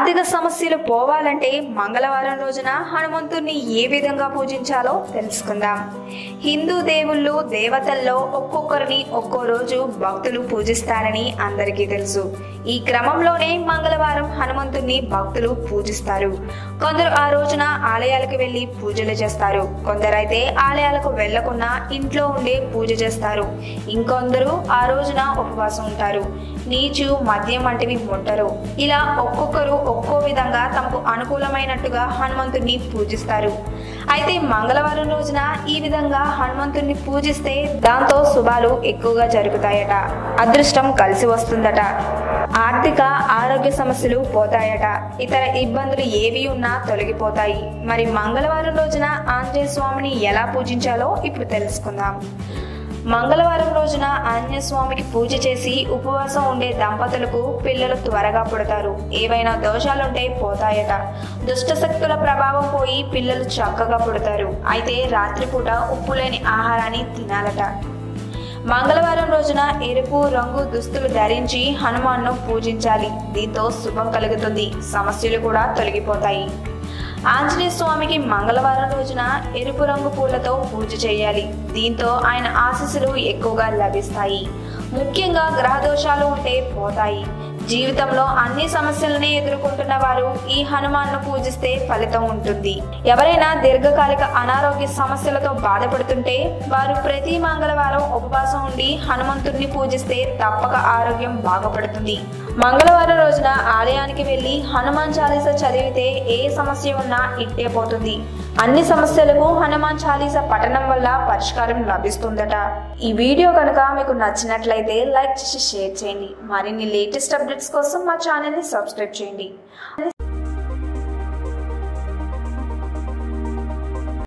ఆర్థిక సమస్యలు పోవాలంటే మంగళవారం రోజున హనుమంతుణ్ణి ఏ విధంగా పూజించాలో తెలుసుకుందాం హిందూ దేవుళ్ళు దేవతల్లో ఒక్కొక్కరిని ఒక్కో రోజు భక్తులు పూజిస్తారని అందరికీ తెలుసు ఈ క్రమంలోనే మంగళవారం హనుమంతుణ్ణి భక్తులు పూజిస్తారు కొందరు ఆ రోజున ఆలయాలకు వెళ్లి పూజలు చేస్తారు కొందరైతే ఆలయాలకు వెళ్లకుండా ఇంట్లో ఉండే పూజ చేస్తారు ఇంకొందరు ఆ రోజున ఉపవాసం ఉంటారు నీచు మద్యం వంటివి ముట్టరు ఇలా ఒక్కొక్కరు ఒక్కో విధంగా తమకు అనుకూలమైనట్టుగా హనుమంతుడిని పూజిస్తారు అయితే మంగళవారం రోజున ఈ విధంగా హనుమంతుడిని పూజిస్తే దాంతో శుభాలు ఎక్కువగా జరుగుతాయట అదృష్టం కలిసి వస్తుందట ఆర్థిక ఆరోగ్య సమస్యలు పోతాయట ఇతర ఇబ్బందులు ఏవి ఉన్నా తొలగిపోతాయి మరి మంగళవారం రోజున ఆంజనేయ స్వామిని ఎలా పూజించాలో ఇప్పుడు తెలుసుకుందాం మంగళవారం రోజున ఆంజనేయ స్వామికి పూజ చేసి ఉపవాసం ఉండే దంపతులకు పిల్లలు త్వరగా పుడతారు ఏవైనా దోషాలుంటే పోతాయట దుష్ట శక్తుల ప్రభావం పోయి పిల్లలు చక్కగా పుడతారు అయితే రాత్రిపూట ఉప్పు లేని ఆహారాన్ని తినాలట మంగళవారం రోజున ఎరుపు రంగు దుస్తులు ధరించి హనుమాన్ను పూజించాలి దీంతో శుభం కలుగుతుంది సమస్యలు కూడా తొలగిపోతాయి ఆంజనేయ స్వామికి మంగళవారం రోజున ఎరుపు రంగు పూలతో పూజ చేయాలి దీంతో ఆయన ఆశీస్సులు ఎక్కువగా లభిస్తాయి ముఖ్యంగా గ్రహ దోషాలు ఉంటే పోతాయి జీవితంలో అన్ని సమస్యలని ఎదుర్కొంటున్న వారు ఈ హనుమాన్ను పూజిస్తే ఫలితం ఉంటుంది ఎవరైనా దీర్ఘకాలిక అనారోగ్య సమస్యలతో బాధపడుతుంటే వారు ప్రతి మంగళవారం ఉపవాసం ఉండి హనుమంతుడిని పూజిస్తే తప్పక ఆరోగ్యం బాగుపడుతుంది మంగళవారం రోజున ఆలయానికి వెళ్లి హనుమాన్ చాలీస చదివితే ఏ సమస్య ఉన్నా ఇట్టే పోతుంది అన్ని సమస్యలకు హనుమాన్ చాలీస పఠనం వల్ల పరిష్కారం లభిస్తుందట ఈ వీడియో కనుక మీకు నచ్చినట్లయితే లైక్ చేసి షేర్ చేయండి మరిన్ని లేటెస్ట్ అప్డేట్స్ కోసం మా ఛానల్ని సబ్స్క్రైబ్ చేయండి